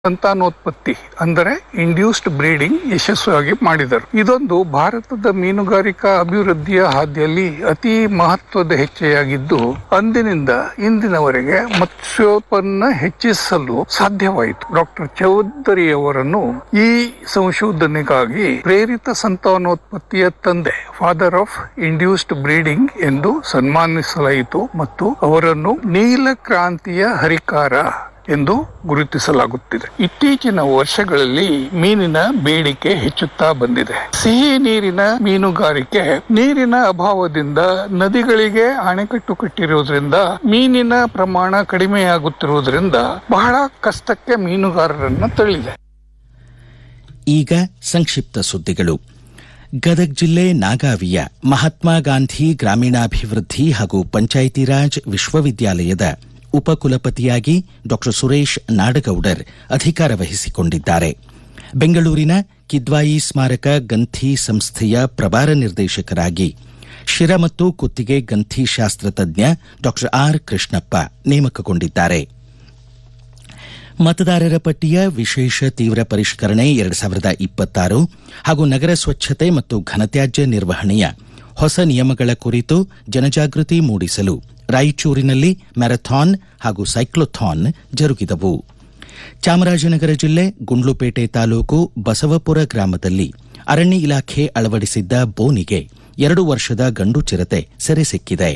ಸಂತಾನೋತ್ಪತ್ತಿ ಅಂದರೆ induced breeding ಯಶಸ್ವಿಯಾಗಿ ಮಾಡಿದರು ಇದೊಂದು ಭಾರತದ ಮೀನುಗಾರಿಕಾ ಅಭಿವೃದ್ಧಿಯ ಹಾದಿಯಲ್ಲಿ ಅತಿ ಮಹತ್ವದ ಹೆಜ್ಜೆಯಾಗಿದ್ದು ಅಂದಿನಿಂದ ಇಂದಿನವರೆಗೆ ಮತ್ಸ್ಯೋತ್ಪನ್ನ ಹೆಚ್ಚಿಸಲು ಸಾಧ್ಯವಾಯಿತು ಡಾಕ್ಟರ್ ಚೌಧರಿ ಅವರನ್ನು ಈ ಸಂಶೋಧನೆಗಾಗಿ ಪ್ರೇರಿತ ಸಂತಾನೋತ್ಪತ್ತಿಯ ತಂದೆ ಫಾದರ್ ಆಫ್ ಇಂಡ್ಯೂಸ್ಡ್ ಬ್ರೀಡಿಂಗ್ ಎಂದು ಸನ್ಮಾನಿಸಲಾಯಿತು ಮತ್ತು ಅವರನ್ನು ನೀಲ ಕ್ರಾಂತಿಯ ಹರಿಕಾರ ಎಂದು ಗುರುತಿಸಲಾಗುತ್ತಿದೆ ಇತ್ತೀಚಿನ ವರ್ಷಗಳಲ್ಲಿ ಮೀನಿನ ಬೇಡಿಕೆ ಹೆಚ್ಚುತ್ತಾ ಬಂದಿದೆ ಸಿಹಿ ನೀರಿನ ಮೀನುಗಾರಿಕೆ ನೀರಿನ ಅಭಾವದಿಂದ ನದಿಗಳಿಗೆ ಅಣೆಕಟ್ಟು ಕಟ್ಟಿರುವುದರಿಂದ ಮೀನಿನ ಪ್ರಮಾಣ ಕಡಿಮೆಯಾಗುತ್ತಿರುವುದರಿಂದ ಬಹಳ ಕಷ್ಟಕ್ಕೆ ಮೀನುಗಾರರನ್ನ ತಳ್ಳಿದೆ ಈಗ ಸಂಕ್ಷಿಪ್ತ ಸುದ್ದಿಗಳು ಗದಗ ಜಿಲ್ಲೆ ನಾಗಾವಿಯ ಮಹಾತ್ಮ ಗಾಂಧಿ ಗ್ರಾಮೀಣಾಭಿವೃದ್ಧಿ ಹಾಗೂ ಪಂಚಾಯಿತಿ ರಾಜ್ ವಿಶ್ವವಿದ್ಯಾಲಯದ ಉಪಕುಲಪತಿಯಾಗಿ ಡಾ ಸುರೇಶ್ ನಾಡಗೌಡರ್ ಅಧಿಕಾರ ವಹಿಸಿಕೊಂಡಿದ್ದಾರೆ ಬೆಂಗಳೂರಿನ ಕಿದ್ವಾಯಿ ಸ್ಮಾರಕ ಗಂಥಿ ಸಂಸ್ಥೆಯ ಪ್ರಭಾರ ನಿರ್ದೇಶಕರಾಗಿ ಶಿರ ಮತ್ತು ಕುತ್ತಿಗೆ ಗಂಥಿ ಶಾಸ್ತ್ರ ತಜ್ಞ ಡಾ ಆರ್ ಕೃಷ್ಣಪ್ಪ ನೇಮಕಗೊಂಡಿದ್ದಾರೆ ಮತದಾರರ ಪಟ್ಟಿಯ ವಿಶೇಷ ತೀವ್ರ ಪರಿಷ್ಕರಣೆ ಎರಡು ಸಾವಿರದ ಇಪ್ಪತ್ತಾರು ಹಾಗೂ ನಗರ ಸ್ವಚ್ಛತೆ ಮತ್ತು ಘನತ್ಯಾಜ್ಯ ನಿರ್ವಹಣೆಯ ಹೊಸ ನಿಯಮಗಳ ಕುರಿತು ಜನಜಾಗೃತಿ ಮೂಡಿಸಲು ರಾಯಚೂರಿನಲ್ಲಿ ಮ್ಯಾರಥಾನ್ ಹಾಗೂ ಸೈಕ್ಲೋಥಾನ್ ಜರುಗಿದವು ಚಾಮರಾಜನಗರ ಜಿಲ್ಲೆ ಗುಂಡ್ಲುಪೇಟೆ ತಾಲೂಕು ಬಸವಪುರ ಗ್ರಾಮದಲ್ಲಿ ಅರಣ್ಯ ಇಲಾಖೆ ಅಳವಡಿಸಿದ್ದ ಬೋನಿಗೆ ಎರಡು ವರ್ಷದ ಗಂಡು ಚಿರತೆ ಸೆರೆ ಸಿಕ್ಕಿದೆ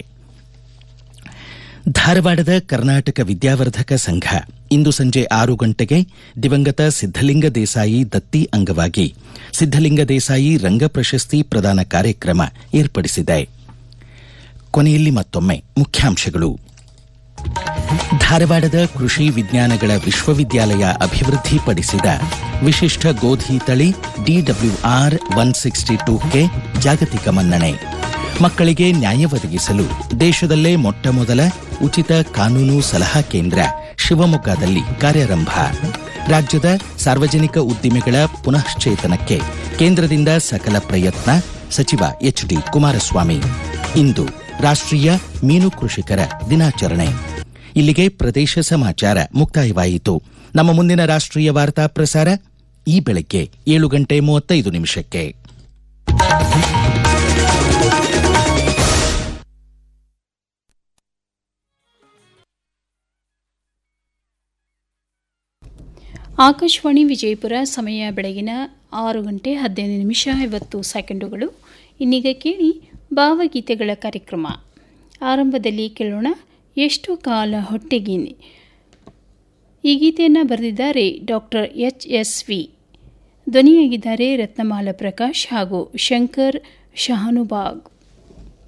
ಧಾರವಾಡದ ಕರ್ನಾಟಕ ವಿದ್ಯಾವರ್ಧಕ ಸಂಘ ಇಂದು ಸಂಜೆ ಆರು ಗಂಟೆಗೆ ದಿವಂಗತ ಸಿದ್ದಲಿಂಗ ದೇಸಾಯಿ ದತ್ತಿ ಅಂಗವಾಗಿ ಸಿದ್ದಲಿಂಗ ದೇಸಾಯಿ ರಂಗ ಪ್ರಶಸ್ತಿ ಪ್ರದಾನ ಕಾರ್ಯಕ್ರಮ ಏರ್ಪಡಿಸಿದೆ ಕೊನೆಯಲ್ಲಿ ಮತ್ತೊಮ್ಮೆ ಮುಖ್ಯಾಂಶಗಳು ಧಾರವಾಡದ ಕೃಷಿ ವಿಜ್ಞಾನಗಳ ವಿಶ್ವವಿದ್ಯಾಲಯ ಅಭಿವೃದ್ಧಿಪಡಿಸಿದ ವಿಶಿಷ್ಟ ಗೋಧಿ ತಳಿ DWR one sixty two K ಜಾಗತಿಕ ಮನ್ನಣೆ ಮಕ್ಕಳಿಗೆ ನ್ಯಾಯ ಒದಗಿಸಲು ದೇಶದಲ್ಲೇ ಮೊಟ್ಟ ಮೊದಲ ಉಚಿತ ಕಾನೂನು ಸಲಹಾ ಕೇಂದ್ರ ಶಿವಮೊಗ್ಗದಲ್ಲಿ ಕಾರ್ಯಾರಂಭ ರಾಜ್ಯದ ಸಾರ್ವಜನಿಕ ಉದ್ದಿಮೆಗಳ ಪುನಶ್ಚೇತನಕ್ಕೆ ಕೇಂದ್ರದಿಂದ ಸಕಲ ಪ್ರಯತ್ನ ಸಚಿವ ಎಚ್ಡಿ ಕುಮಾರಸ್ವಾಮಿ ಇಂದು ರಾಷ್ಟ್ರೀಯ ಮೀನು ಕೃಷಿಕರ ದಿನಾಚರಣೆ ಇಲ್ಲಿಗೆ ಪ್ರದೇಶ ಸಮಾಚಾರ ಮುಕ್ತಾಯವಾಯಿತು ನಮ್ಮ ಮುಂದಿನ ರಾಷ್ಟ್ರೀಯ ವಾರ್ತಾ ಪ್ರಸಾರ ಈ ಬೆಳಗ್ಗೆ ಏಳು ಗಂಟೆ ಮೂವತ್ತೈದು ನಿಮಿಷಕ್ಕೆ ಆಕಾಶವಾಣಿ ವಿಜಯಪುರ ಸಮಯ ಬೆಳಗಿನ ಆರು ಗಂಟೆ ಹದಿನೈದು ನಿಮಿಷ ಐವತ್ತು ಸೆಕೆಂಡುಗಳು ಇನ್ನೀಗ ಕೇಳಿ ಭಾವಗೀತೆಗಳ ಕಾರ್ಯಕ್ರಮ ಆರಂಭದಲ್ಲಿ ಕೇಳೋಣ ಎಷ್ಟು ಕಾಲ ಹೊಟ್ಟೆಗೆ ಈ ಗೀತೆಯನ್ನು ಬರೆದಿದ್ದಾರೆ ಡಾಕ್ಟರ್ ಎಚ್ ಎಸ್ ವಿ ಧ್ವನಿಯಾಗಿದ್ದಾರೆ ರತ್ನಮಾಲ ಪ್ರಕಾಶ್ ಹಾಗೂ ಶಂಕರ್ ಶಹಾನುಬಾಗ್